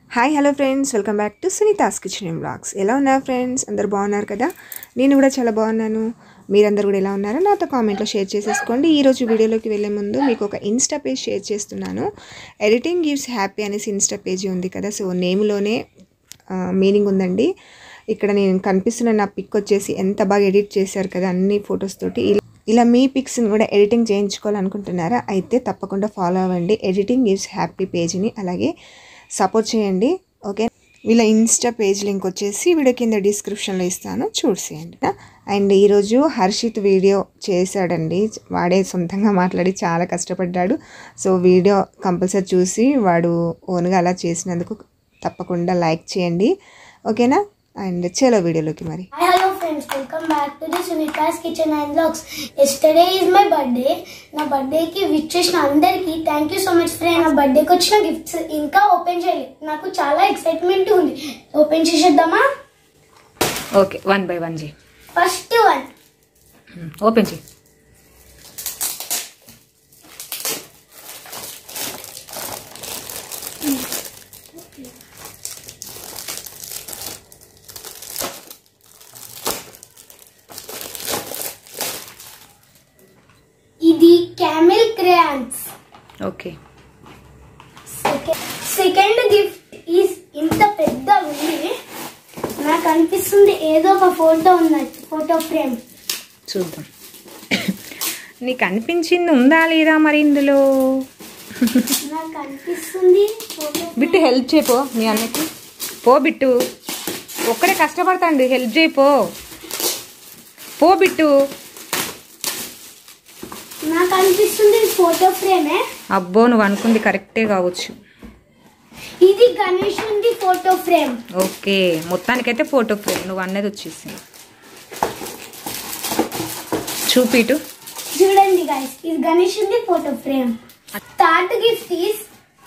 Hi hello friends welcome back to Sunitha's kitchen and blogs ఎలా ఉన్నారు friends అందరు బాగున్నారు కదా నేను కూడా చాలా బాగున్నాను మీరందరూ కూడా ఎలా ఉన్నారో నాతో కామెంట్లో షేర్ చేసేసుకోండి ఈరోజు వీడియోలోకి వెళ్ళే ముందు మీకు ఒక ఇన్స్టా పేజ్ షేర్ చేస్తున్నాను ఎడిటింగ్ గివ్స్ హ్యాపీ అనేసి ఇన్స్టా పేజీ ఉంది కదా సో నేమ్లోనే మీనింగ్ ఉందండి ఇక్కడ నేను కనిపిస్తున్న నా పిక్ వచ్చేసి ఎంత బాగా ఎడిట్ చేశారు కదా అన్ని ఫొటోస్ తోటి ఇలా ఇలా మీ పిక్స్ని కూడా ఎడిటింగ్ చేయించుకోవాలనుకుంటున్నారా అయితే తప్పకుండా ఫాలో అవ్వండి ఎడిటింగ్ గివ్స్ హ్యాపీ పేజ్ని అలాగే సపోర్ట్ చేయండి ఓకే వీళ్ళ ఇన్స్టా పేజ్ లింక్ వచ్చేసి వీడియో కింద డిస్క్రిప్షన్లో ఇస్తాను చూసేయండి అండ్ ఈరోజు హర్షిత్ వీడియో చేశాడండి వాడే సొంతంగా మాట్లాడి చాలా కష్టపడ్డాడు సో వీడియో కంపల్సరీ చూసి వాడు ఓన్గా అలా చేసినందుకు తప్పకుండా లైక్ చేయండి ఓకేనా అండ్ చలో వీడియోలోకి మరి Hi, hello friends. Welcome back to the Sunita's Kitchen and Vlogs. Yesterday is my birthday. నా బర్త్డేకి విచ్ చేసిన అందరికి thank you so much friend నా బర్త్డేకి వచ్చిన గిఫ్ట్స్ ఇంకా ఓపెన్ చేయలేదు నాకు చాలా ఎక్సైట్మెంట్ ఉంది ఓపెన్ చేసేద్దామా ఓకే వన్ బై వన్ జీ ఫస్ట్ వన్ ఓపెన్ చేయి ఇది camel crayons okay second gift is ఇంత పెద్ద ఉంది నాకు అనిపిస్తుంది ఏదో ఒక ఫోటో ఉన్నట్టు ఫోటో ఫ్రేమ్ చూద్దాం నీకు అనిపించింది ఉందా లేదా మరి ఇందులో నాకు అనిపిస్తుంది ఫోటో బిట్టు హెల్ప్ చేయపో మీ అన్నకి పో బిట్టు ఒక్కడే కష్టపడతాండి హెల్ప్ చేయపో పో బిట్టు నాకు అనిపిస్తుంది ఫోటో ఫ్రేమే అబ్బో నువ్వు అనుకుంది కరెక్టే కావచ్చు ఇది గణేషుంది ఫోటో ఫ్రేమ్ ఓకే మొత్తానికైతే ఫోటో ఫ్రేమ్ నువ్వు అన్నది వచ్చేసి చూపిటు చూడండి గైస్ ఇది గణేషుంది photo frame third gift is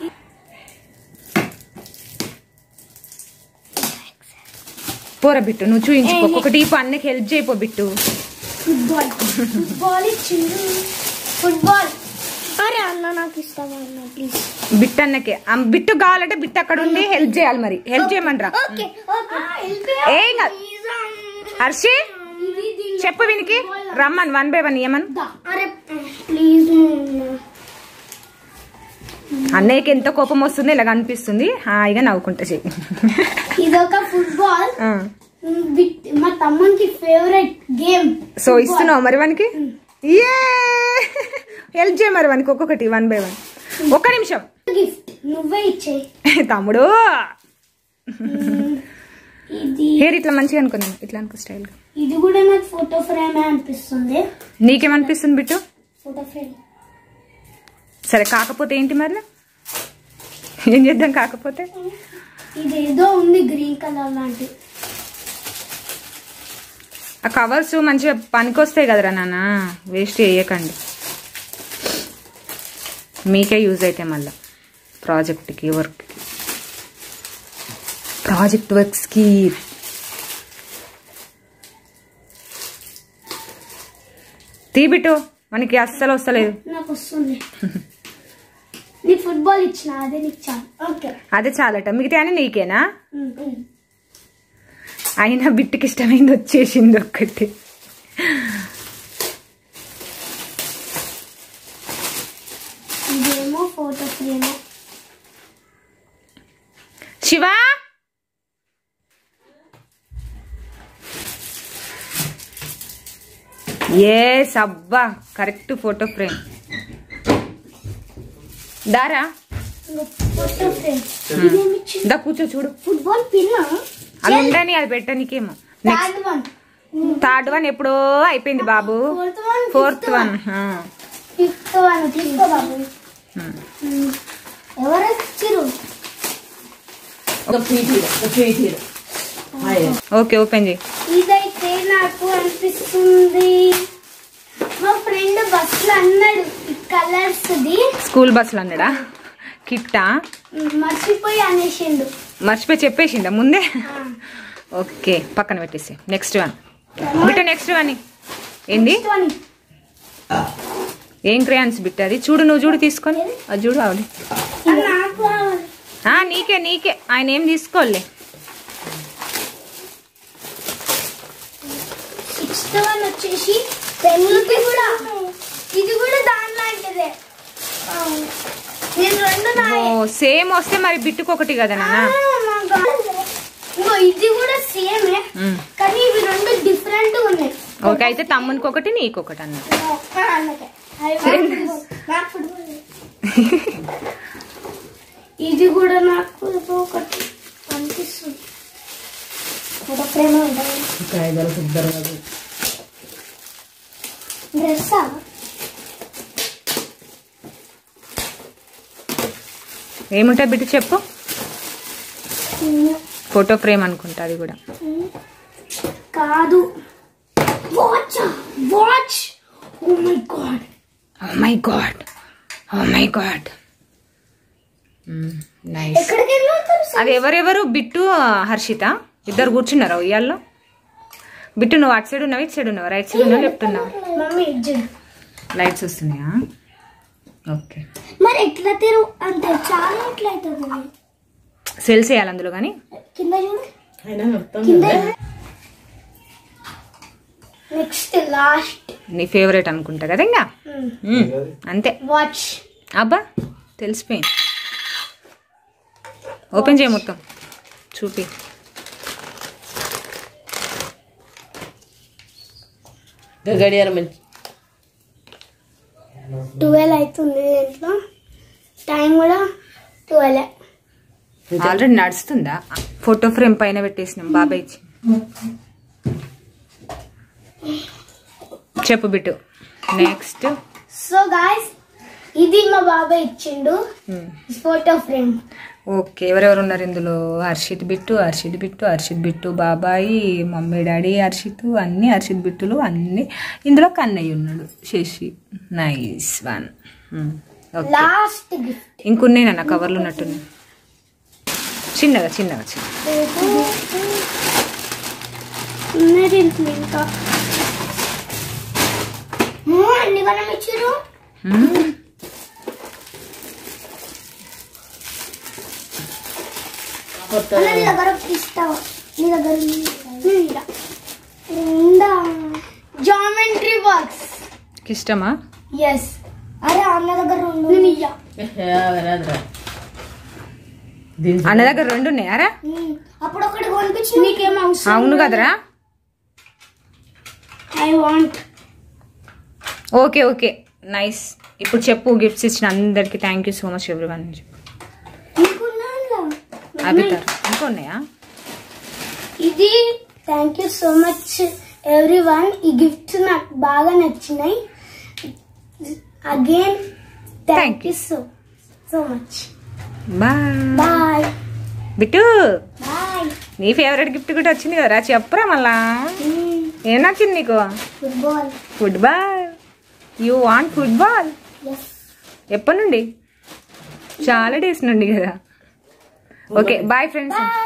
పోరా బిట్టు నువ్వు చూయించుకో ఒకటి ఈ అన్నకి హెల్ప్ చేయపో బిట్టు ఫుట్బాల్ ఫుట్బాల్ ఇచ్చిండు ఫుట్బాల్ అరే అన్న నాకు ఇష్టం అన్న ప్లీజ్ బిట్టు అన్నకే ఆ బిట్టు కావాలంటే బిట్టు అక్కడ ఉండి హెల్ప్ చేయాలి మరి హెల్ప్ చేయమంటారా ఓకే ఏం కాదు. హర్షి చెప్పు వీనికి రమ్మన్ వన్ బై వన్ ఏమన్ అరే ప్లీజ్ అన్నయ్యకి ఎంత కోపం వస్తుంది ఇలా కనిపిస్తుంది హాయిగా నవ్వుకుంటా చెయ్యి ఇది ఒక ఫుట్బాల్ ఆ. మా తమ్మునికి ఫేవరెట్ గేమ్ సో ఇస్తున్నావు మరి వానికి ఏ హెల్ప్ చేయ మరి వానికి ఒక్కొక్కటి వన్ బై వన్ ఒక్క నిమిషం గిఫ్ట్ నువ్వే ఇచ్చేయి తమ్ముడు ఇది హెయిర్ ఇట్లా మంచిగా అనుకున్నాను ఇట్లా అనుకో స్టైల్గా ఇది కూడా నాకు ఫోటో ఫ్రేమే అనిపిస్తుంది నీకేమనిపిస్తుంది బిట్టు ఫోటో ఫ్రేమ్ సరే కాకపోతే ఏంటి మరి ఏం చేద్దాం కాకపోతే ఇదేదో ఉంది గ్రీన్ కలర్ లాంటి ఆ కవర్స్ మంచిగా పనికొస్తాయి కదరా నాన్న వేస్ట్ చేయకండి మీకే యూజ్ అయితే మళ్ళా ప్రాజెక్ట్కి వర్క్ ప్రాజెక్ట్ వర్క్స్కి తీబిట్టు మనకి అస్సలు వస్తలేదు నాకు వస్తుంది నీ ఫుట్బాల్ ఇచ్చిన అదే నీకు చాలు ఓకే అదే చాలట మిగతా అని నీకేనా అయినా బిట్టుకి ఇష్టమైంది వచ్చేసింది ఒక్కటి ఇదేమో ఫోటో ఫ్రేమ్ శివ ఏ సబ్బా కరెక్ట్ ఫోటో ఫ్రేమ్ దారా ఫోటో ఫ్రేమ్ ఇదేమి ఇచ్చింది దా కూర్చో చూడు ఫుట్బాల్ పిన్ అది ఉండని అది పెట్టనీకేమో next third one third one ఎప్పుడో అయిపోయింది బాబు fourth one fourth one fifth one తీసుకో బాబు ఎవరు ఇచ్చిరు ఓకే ఓపెన్ చేయి ఇదైతే నాకు అనిపిస్తుంది మా ఫ్రెండ్ బస్ లో అన్నాడు ఈ కలర్స్ ది స్కూల్ బస్సులో అన్నాడా కిట్టా మర్చిపోయి అనేసిండు మర్చిపోయి చెప్పేసిందా ముందే ఓకే పక్కన పెట్టేసి నెక్స్ట్ వన్ బిట్ట నెక్స్ట్ వన్ ఏంది Next one. ఏం క్రేయాన్స్ బిట్ట అది చూడు నువ్వు చూడు తీసుకొని అది చూడు ఆవిడ అది నాకు కావాలి ఆ, నీకే నీకే ఆయన ఏం తీసుకోలే సిక్స్త్ వన్ వచ్చేసి పెన్నుకి కూడా ఇది కూడా దాని లాంటిదే అవును. నేను రెండు ఓ నాయే సేమ్ వస్తే మరి బిట్టుకు ఒకటి కదా నాన్న ఇంకో ఇది కూడా సేమే మ్మ్. కానీ ఇవి రెండు డిఫరెంట్ ఉన్నాయి ఓకే అయితే తమ్మునికి ఒకటి నీకొకటి అన్న ఆ, అందుకే. అవి ఫుట్బాల్. నాకు ఫుట్బాల్. ఇది కూడా నాకు ఏదో ఒకటి అనిపిస్తుంది ఒక ప్రేమ ఉంటుంది డ్రెస్సా ఏముంటాయి బిట్టు చెప్పు ఫోటో ఫ్రేమ్ అనుకుంటా అది కూడా కాదు watch watch oh my god oh my god oh my god nice ఎక్కడికి వెళ్ళారు అది ఎవరెవరు బిట్టు హర్షిత ఇద్దరు కూర్చున్నారా ఉయ్యాల్లో బిట్టు నువ్వు అటు సైడ్ ఉన్నావు ఇటు సైడ్ ఉన్నావు రైట్ సైడ్ ఉన్నావు లెఫ్ట్ ఉన్నావు మమ్మీ ఇజ్జు లైట్స్ వస్తున్నాయా ఓకే మరి ఎట్లా తెరు అంతే చాలా ఎట్లా అవుతుంది సెల్స్ వేయాలి అందులో కానీ కింద చూడు కింద నెక్స్ట్ లాస్ట్ నీ ఫేవరెట్ అనుకుంటా కదా ఇంకా మ్మ్. అంతే వాచ్ అబ్బా తెలిసిపోయింది ఓపెన్ చేయ మొత్తం చూపి గడియారం మంచి ట్వెల్వ్ అవుతుంది దీంట్లో టైం కూడా ట్వెల్వ్ ఆల్రెడీ నడుస్తుందా ఫోటో ఫ్రేమ్ పైన పెట్టేసినాం బాబాయ్ ఇచ్చి చెప్పు బిట్టు నెక్స్ట్ సో గాయస్ ఇది మా బాబాయ్ ఇచ్చిండు ఫోటో ఫ్రేమ్ ఓకే ఎవరెవరు ఉన్నారు ఇందులో హర్షిత్ బిట్టు హర్షిత్ బిట్టు హర్షిత్ బిట్టు బాబాయి మమ్మీ డాడీ హర్షిత్ అన్ని హర్షిత్ బిట్టులు అన్ని ఇందులో కన్నయ్య ఉన్నాడు Shashi nice one okay last gift ఇంకొన్నాయి నాన్న కవర్లు ఉన్నట్టున్నాయి చిన్నగా చిన్నగా చిన్న ఉన్నాయి దీంట్లో ఇంకా ఆ, అన్ని మనం ఇచ్చారు కొత్త అన్న, నీ దగ్గర ఇస్తావా నీ దగ్గర ఉందా? ఉందా జామెంట్రీ బాక్స్ ఇష్టమా ఎస్ అరే అన్న దగ్గర రెండు నేను ఇయ్యా రాదురా దీని అన్న దగ్గర రెండు ఉన్నాయారా ఉమ్, అప్పుడు ఒకటి కొనిపించి నీకేం అవసరం అవును కదరా I want okay okay nice ఇప్పుడు చెప్పు గిఫ్ట్స్ ఇచ్చిన అందరికి thank you so much everyone అవి తారు ఇంకా ఉన్నాయా ఇది thank you so much everyone ఈ గిఫ్ట్స్ నాకు బాగా నచ్చినాయి again Thank thank you so so much bye bye Bittu bye నీ ఫేవరెట్ గిఫ్ట్ కూడా వచ్చింది కదరా చెప్పరా మళ్ళా ఏం నచ్చింది నీకు football football you want football yes ఎప్పటి నుండి చాలా డేస్ నుండి కదా ఓకే బాయ్ ఫ్రెండ్స్ బాయ్